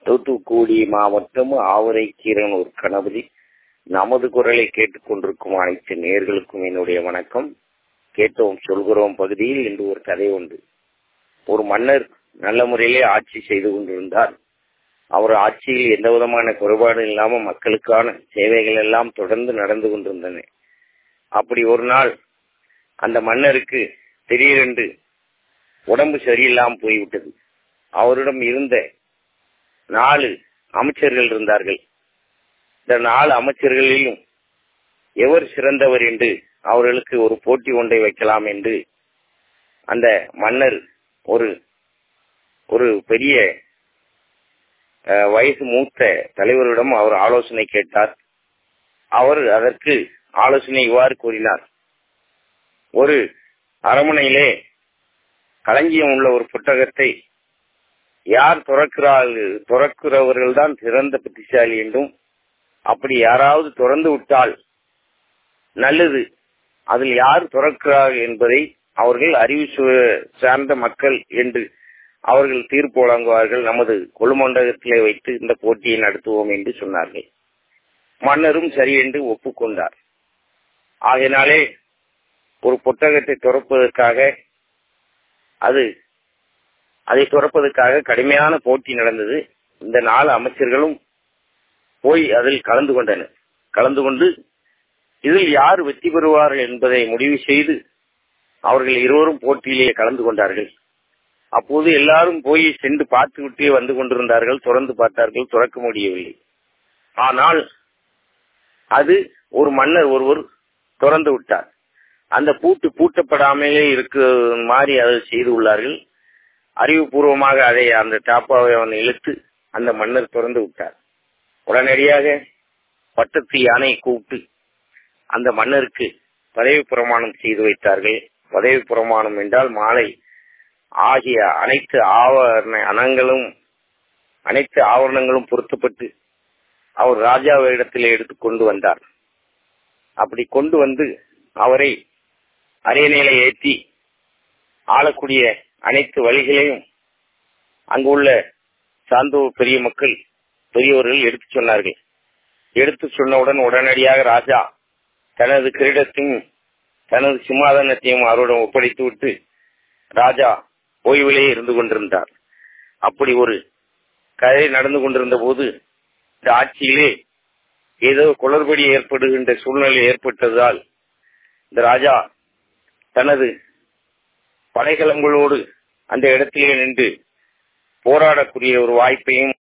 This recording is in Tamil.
தூத்துக்குடி மாவட்டம் ஆவரைக்கீரனூர் கணபதி நமது குரலை கேட்டுக்கொண்டிருக்கும் அனைத்து நேர்களுக்கும் என்னுடைய வணக்கம் கேட்டோம் சொல்கிறோம் பகுதியில் இன்று ஒரு கதை உண்டு ஒரு மன்னர் நல்ல முறையிலே ஆட்சி செய்து கொண்டிருந்தார் அவர் ஆட்சியில் எந்த விதமான குறைபாடு இல்லாம மக்களுக்கான சேவைகள் எல்லாம் தொடர்ந்து நடந்து கொண்டிருந்தன அப்படி ஒரு நாள் அந்த மன்னருக்கு திடீரென்று உடம்பு சரியில்லாமல் போய்விட்டது அவரிடம் இருந்த நாலு அமைச்சர்கள் இருந்தார்கள் இந்த நாலு அமைச்சர்களிலும் எவர் சிறந்தவர் என்று அவர்களுக்கு ஒரு போட்டி ஒன்றை வைக்கலாம் என்று அந்த மன்னர் ஒரு ஒரு பெரிய வயசு மூத்த தலைவரிடம் அவர் ஆலோசனை கேட்டார் அவர் அதற்கு ஆலோசனை இவ்வாறு கூறினார் ஒரு அரமனையிலே களஞ்சியம் உள்ள ஒரு புத்தகத்தை யார் துறக்கிறார்கள் துறக்கிறவர்கள் தான் சிறந்த புத்திசாலி என்றும் அப்படி யாராவது திறந்து விட்டால் நல்லது அதில் யார் துறக்கிறார்கள் என்பதை அவர்கள் அறிவு சார்ந்த மக்கள் என்று அவர்கள் தீர்ப்பு வழங்குவார்கள் நமது கொழுமண்டகத்திலே வைத்து இந்த போட்டியை நடத்துவோம் என்று சொன்னார்கள் மன்னரும் சரி என்று ஒப்புக்கொண்டார் ஆகையினாலே ஒரு புத்தகத்தை துறப்பதற்காக அது அதை துறப்பதற்காக கடுமையான போட்டி நடந்தது இந்த நாலு அமைச்சர்களும் போய் அதில் கலந்து கொண்டனர் கலந்து கொண்டு இதில் யார் வெற்றி பெறுவார்கள் என்பதை முடிவு செய்து அவர்கள் இருவரும் போட்டியிலே கலந்து கொண்டார்கள் அப்போது எல்லாரும் போய் சென்று பார்த்து விட்டே வந்து கொண்டிருந்தார்கள் துறந்து பார்த்தார்கள் துறக்க முடியவில்லை ஆனால் அது ஒரு மன்னர் ஒருவர் திறந்து விட்டார் அந்த பூட்டு பூட்டப்படாமலே இருக்க மாதிரி அதை செய்து உள்ளார்கள் அறிவுபூர்வமாக அதை அந்த டாப்பாவை அவன் இழுத்து அந்த மன்னர் திறந்து விட்டார் உடனடியாக பட்டத்து யானையை கூப்பிட்டு அந்த மன்னருக்கு பதவி பிரமாணம் செய்து வைத்தார்கள் பதவி பிரமாணம் என்றால் மாலை ஆகிய அனைத்து ஆவரண அனங்களும் அனைத்து ஆவரணங்களும் பொருத்தப்பட்டு அவர் ராஜாவிடத்திலே எடுத்து கொண்டு வந்தார் அப்படி கொண்டு வந்து அவரை அரியணையில ஏற்றி ஆளக்கூடிய அனைத்து வழிகளையும் அங்கு உள்ள சாந்தோர் பெரிய மக்கள் பெரியவர்கள் எடுத்து சொன்னார்கள் எடுத்து சொன்னவுடன் உடனடியாக ராஜா தனது கிரீடத்தையும் தனது சிம்மாதனத்தையும் அவரிடம் ஒப்படைத்து விட்டு ராஜா ஓய்விலே இருந்து கொண்டிருந்தார் அப்படி ஒரு கதை நடந்து கொண்டிருந்த போது இந்த ஆட்சியிலே ஏதோ குளறுபடி ஏற்படுகின்ற சூழ்நிலை ஏற்பட்டதால் இந்த ராஜா தனது படைக்கலங்களோடு அந்த இடத்திலே நின்று போராடக்கூடிய ஒரு வாய்ப்பையும்